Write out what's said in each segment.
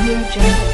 Audio Jungle.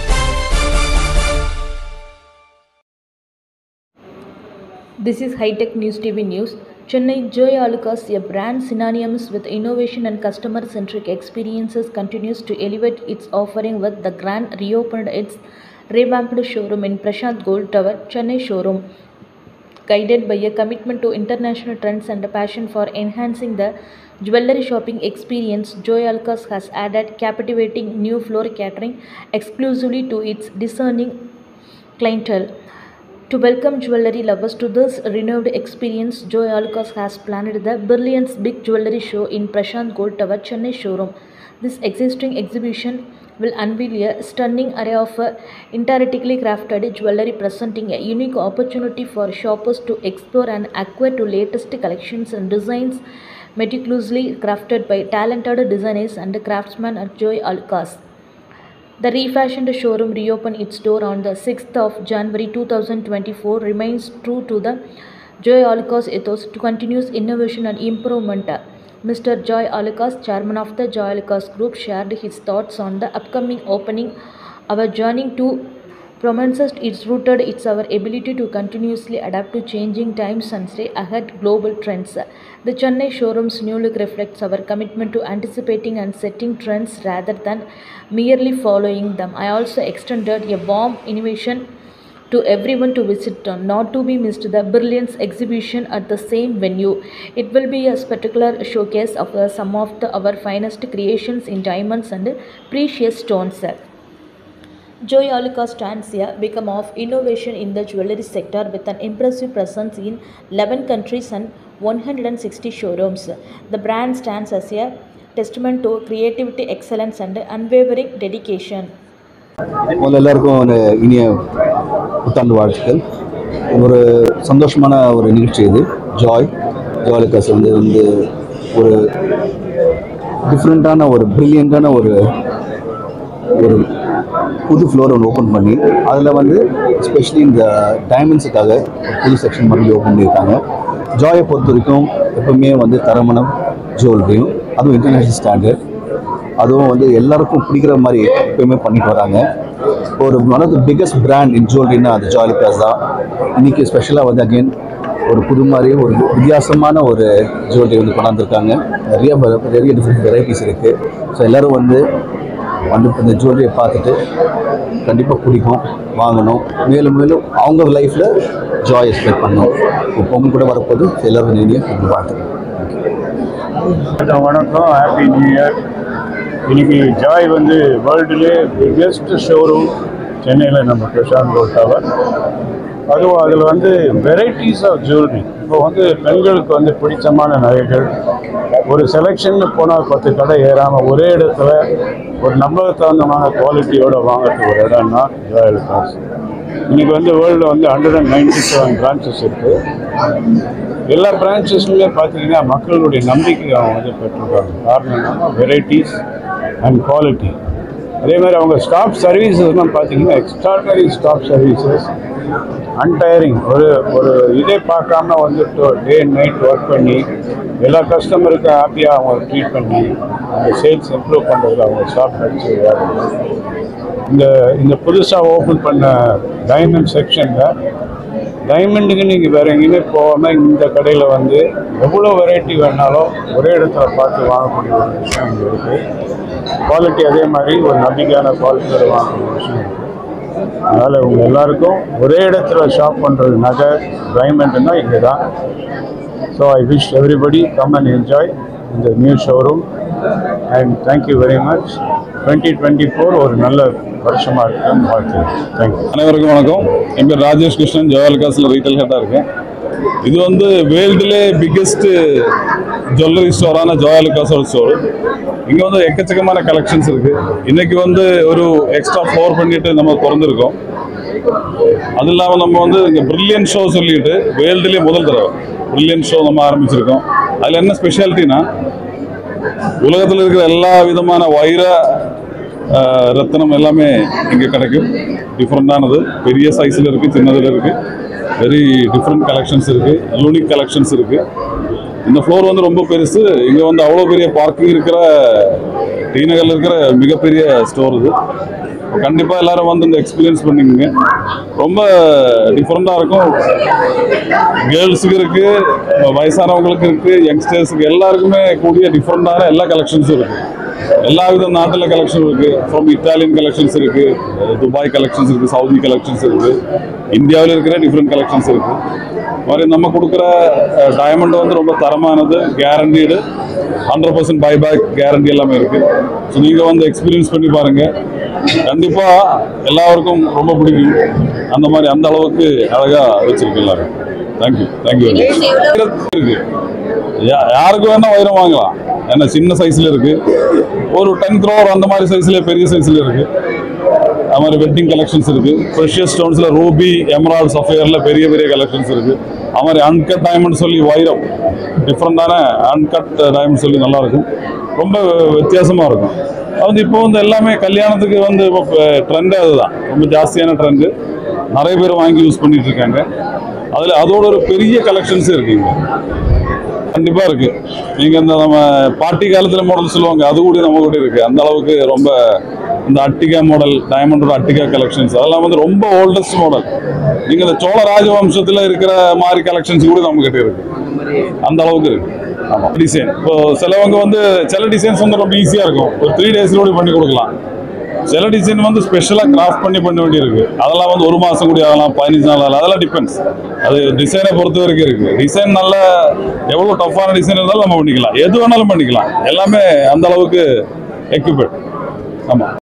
This is High Tech News TV News. Chennai Joy Alucas, a brand synonymous with innovation and customer centric experiences, continues to elevate its offering with the grand reopened its revamped showroom in Prashant Gold Tower, Chennai showroom. Guided by a commitment to international trends and a passion for enhancing the jewelry shopping experience, Joy Alucas has added captivating new floor catering exclusively to its discerning clientele. To welcome jewelry lovers to this renewed experience, Joy Alucas has planned the Brilliance Big Jewelry Show in Prashant Gold Tower, Chennai showroom. This existing exhibition will unveil a stunning array of uh, intricately crafted jewelry presenting a unique opportunity for shoppers to explore and acquire to latest collections and designs meticulously crafted by talented designers and craftsmen at Joy Alucas. The refashioned showroom reopened its door on the 6th of January 2024 remains true to the Joy Alucas ethos to continuous innovation and improvement. Mr. Joy Alucas, chairman of the Joy Alucas Group, shared his thoughts on the upcoming opening. Our journey to promises its rooted its our ability to continuously adapt to changing times and stay ahead global trends. The Chennai showroom's new look reflects our commitment to anticipating and setting trends rather than merely following them. I also extended a warm invitation to everyone to visit uh, not to be missed the brilliance exhibition at the same venue it will be a spectacular showcase of uh, some of the, our finest creations in diamonds and precious stones Joy Alucas stands a beacon of innovation in the jewelry sector with an impressive presence in 11 countries and 160 showrooms. The brand stands as a testament to creativity, excellence, and unwavering dedication. முதல்ல எல்லாருக்கும் ஒரு இனிய புத்தாண்டு வாழ்த்துக்கள் ஒரு சந்தோஷமான ஒரு நிகழ்ச்சி இது ஜாய் ஜாலிகாஸ் வந்து வந்து ஒரு டிஃப்ரெண்ட்டான ஒரு ப்ரில்லியண்ட்டான ஒரு ஒரு புது ஃப்ளோர் ஒன்று ஓப்பன் பண்ணி அதில் வந்து எஸ்பெஷலி இந்த டைமண்ட்ஸுக்காக ஒரு புது செக்ஷன் மறுபடியும் ஓப்பன் பண்ணியிருக்காங்க ஜாயை பொறுத்த வரைக்கும் எப்பவுமே வந்து தரமான ஜுவல்லரியும் அதுவும் இன்டர்நேஷ்னல் ஸ்டாண்டர்ட் அதுவும் வந்து எல்லாருக்கும் பிடிக்கிற மாதிரி எப்பயுமே பண்ணிட்டு வராங்க ஒரு one of the biggest brand in ஜுவல்லரினா அது ஜாலிகாஸ் தான் இன்னைக்கு ஸ்பெஷலாக வந்து அகெயின் ஒரு புது மாதிரி ஒரு வித்தியாசமான ஒரு ஜுவல்லரி வந்து கொண்டாந்துருக்காங்க நிறைய வ- நிறைய டிஃப்ரெண்ட் வெரைட்டிஸ் இருக்குது ஸோ எல்லோரும் வந்து வந்து இந்த ஜுவல்லரியை பார்த்துட்டு கண்டிப்பாக பிடிக்கும் வாங்கணும் மேலும் மேலும் அவங்க லைஃப்பில் ஜாய் எக்ஸ்பெக்ட் பண்ணணும் இப்போ பொங்கல் கூட வரப்போது எல்லோரும் நீடிய பார்த்துக்கணும் வணக்கம் வணக்கம் ஹாப்பி நியூ இயர் இன்னைக்கு ஜாய் வந்து வேர்ல்டுலே பிக்கெஸ்ட் ஷோரூம் சென்னையில் நம்ம பிரசாந்த் ரோட் டவர் அதுவும் அதில் வந்து வெரைட்டிஸ் ஆஃப் ஜுவல்லரி இப்போ வந்து பெண்களுக்கு வந்து பிடிச்சமான நகைகள் ஒரு செலெக்ஷன் போனால் பத்து கடை ஏறாமல் ஒரே இடத்துல ஒரு நம்பருக்கு தகுந்தமான குவாலிட்டியோட வாங்குறதுக்கு ஒரு இடம்னா ஜாய் காசு இன்னைக்கு வந்து வேர்ல்டில் வந்து hundred and ninety seven branches இருக்குது எல்லா பிரான்ச்சஸ்லுமே பார்த்தீங்கன்னா மக்களுடைய நம்பிக்கை அவங்க வந்து பெற்றிருக்காங்க காரணம் என்னன்னா வெரைட்டிஸ் அண்ட் குவாலிட்டி அதே மாதிரி அவங்க ஸ்டாப் சர்வீசஸ்லாம் பார்த்தீங்கன்னா எக்ஸ்ட்ராடனரி ஸ்டாப் சர்வீசஸ் அன்டயரிங் ஒரு ஒரு இதே பார்க்காம வந்துட்டு டே அண்ட் நைட் ஒர்க் பண்ணி எல்லா கஸ்டமருக்கும் ஹாப்பியாக அவங்க ட்ரீட் பண்ணி அந்த சேல்ஸ் இம்ப்ரூவ் பண்ணுறதுல அவங்க ஸ்டாப் வச்சு இந்த இந்த புதுசாக ஓப்பன் பண்ண டைமண்ட் செக்ஷனில் டைமண்டுக்கு நீங்கள் வேறு எங்கேயுமே போகாமல் இந்த கடையில் வந்து எவ்வளோ வெரைட்டி வேணாலும் ஒரே இடத்துல பார்த்து வாங்கக்கூடிய ஒரு விஷயம் இங்கே இருக்குது குவாலிட்டி அதே மாதிரி ஒரு நம்பிக்கையான குவாலிட்டியோட வாங்கக்கூடிய விஷயம் இருக்குது அதனால் உங்கள் எல்லாருக்கும் ஒரே இடத்துல ஷாப் பண்ணுறது நகை டைமண்ட்னா இங்கே தான் so I wish everybody come and enjoy இந்த new showroom and thank you very much twenty twenty four ஒரு நல்ல வருஷமாக இருக்குன்னு வாழ்த்துக்கிறேன் தேங்க்யூ அனைவருக்கும் வணக்கம் என் பேர் ராஜேஷ் கிருஷ்ணன் ஜவஹர்காஸில் ரீட்டைல் ஹெட்டாக இருக்கேன் இது வந்து வேர்ல்டுலே பிக்கெஸ்ட் ஜுவல்லரி ஸ்டோரான ஜோயாலுக்காஸோட ஸ்டோர் இங்கே வந்து எக்கச்சக்கமான கலெக்ஷன்ஸ் இருக்கு இன்னைக்கு வந்து ஒரு எக்ஸ்ட்ரா ஃப்ளோர் பண்ணிட்டு நம்ம திறந்துருக்கோம் அது இல்லாமல் நம்ம வந்து இங்கே பிரில்லியன் ஷோ சொல்லிட்டு வேர்ல்டுலேயே முதல் தடவை பிரில்லியன் ஷோ நம்ம ஆரம்பிச்சிருக்கோம் அதில் என்ன ஸ்பெஷாலிட்டினா உலகத்தில் இருக்கிற எல்லா விதமான வைர ஆஹ், ரத்தினம் எல்லாமே இங்கே கிடைக்கும் டிஃப்ரெண்டானது பெரிய சைஸில் இருக்குது சின்னதில் இருக்குது வெரி டிஃப்ரெண்ட் கலெக்ஷன்ஸ் இருக்குது யூனிக் கலெக்ஷன்ஸ் இருக்குது இந்த ஃப்ளோர் வந்து ரொம்ப பெருசு இங்கே வந்து அவ்வளோ பெரிய பார்க்கிங் இருக்கிற டி நகரில் இருக்கிற மிகப்பெரிய ஸ்டோர் இது கண்டிப்பாக எல்லாரும் வந்து இந்த எக்ஸ்பீரியன்ஸ் பண்ணிக்கோங்க ரொம்ப டிஃப்ரெண்ட்டாக இருக்கும் கேர்ள்ஸுக்கு இருக்கு வயசானவங்களுக்கு இருக்கு யங்ஸ்டர்ஸுக்கு எல்லாருக்குமே கூடிய டிஃப்ரெண்டான எல்லா கலெக்ஷன்ஸும் இருக்கு எல்லா வித நாட்டில் கலெக்ஷன் இருக்கு ஃப்ரம் இட்டாலியன் கலெக்ஷன்ஸ் இருக்கு துபாய் கலெக்ஷன்ஸ் இருக்கு சவுதி கலெக்ஷன்ஸ் இருக்கு இந்தியாவில் இருக்கிற டிஃப்ரெண்ட் கலெக்ஷன்ஸ் இருக்கு மாதிரி நம்ம கொடுக்குற டைமண்ட் வந்து ரொம்ப தரமானது guaranteed hundred percent buyback guarantee எல்லாமே இருக்கு ஸோ நீங்கள் வந்து எக்ஸ்பீரியன்ஸ் பண்ணி பாருங்க கண்டிப்பாக எல்லாருக்கும் ரொம்ப பிடிக்கும் அந்த மாதிரி அந்த அளவுக்கு அழகாக வச்சிருக்கு எல்லாரும் தேங்க்யூ தேங்க்யூ இருக்கு யா- யாருக்கு வேணா வைரம் வாங்கலாம் ஏன்னா சின்ன சைஸ்ல இருக்கு ஒரு டென் க்ரோர் அந்த மாதிரி சைஸ்ல பெரிய சைஸ்ல இருக்கு அது மாதிரி வெட்டிங் கலெக்ஷன்ஸ் இருக்கு ப்ரெஷியஸ் ஸ்டோன்ஸ்ல ரூபி எமரால்ட் சஃபையர்ல பெரிய பெரிய கலெக்ஷன்ஸ் இருக்கு அது மாதிரி அன்கட் டைமண்ட் சொல்லி வைரம் டிஃப்ரெண்டான அன்கட் டைமண்ட் சொல்லி நல்லா இருக்கும் ரொம்ப வித்தியாசமா இருக்கும் அது வந்து இப்போ வந்து எல்லாமே கல்யாணத்துக்கு வந்து இப்போ ட்ரெண்டே அதுதான் ரொம்ப ஜாஸ்தியான ட்ரெண்டு நிறைய பேர் வாங்கி யூஸ் பண்ணிட்டு இருக்காங்க அதுல அதோட ஒரு பெரிய கலெக்ஷன்ஸ் இருக்கு இங்க கண்டிப்பா இருக்கு நீங்க இந்த நம்ம பார்ட்டி காலத்துல மாடல் சொல்லுவாங்க அது கூட நம்ம கூட இருக்கு அந்த அளவுக்கு ரொம்ப இந்த அட்டிகா மாடல் டைமண்டோட அட்டிகா கலெக்ஷன்ஸ் அதெல்லாம் வந்து ரொம்ப ஓல்டஸ்ட் மாடல் நீங்க இந்த சோழ ராஜவம்சத்துல இருக்கிற மாதிரி கலெக்ஷன்ஸ் கூட நம்ம கிட்ட இருக்கு அந்த அளவுக்கு இருக்கு ஆமா டிசைன் இப்போ சிலவங்க வந்து சில டிசைன்ஸ் வந்து ரொம்ப ஈஸியா இருக்கும் ஒரு த்ரீ டேஸ்ல கூட பண்ணி கொடுக்கலாம் சில டிசைன் வந்து ஸ்பெஷலாக கிராஃப்ட் பண்ணி பண்ண வேண்டியிருக்கு அதெல்லாம் வந்து ஒரு மாதம் கூட ஆகலாம் பதினஞ்சு நாள் ஆகலாம் அதெல்லாம் டிபெண்ட்ஸ் அது டிசைனை பொறுத்த வரைக்கும் இருக்கு டிசைன் நல்ல எவ்வளோ டஃப்பான டிசைன் இருந்தாலும் நம்ம பண்ணிக்கலாம் எது வேணாலும் பண்ணிக்கலாம் எல்லாமே அந்த அளவுக்கு எக்யூப்மெண்ட் ஆமாம்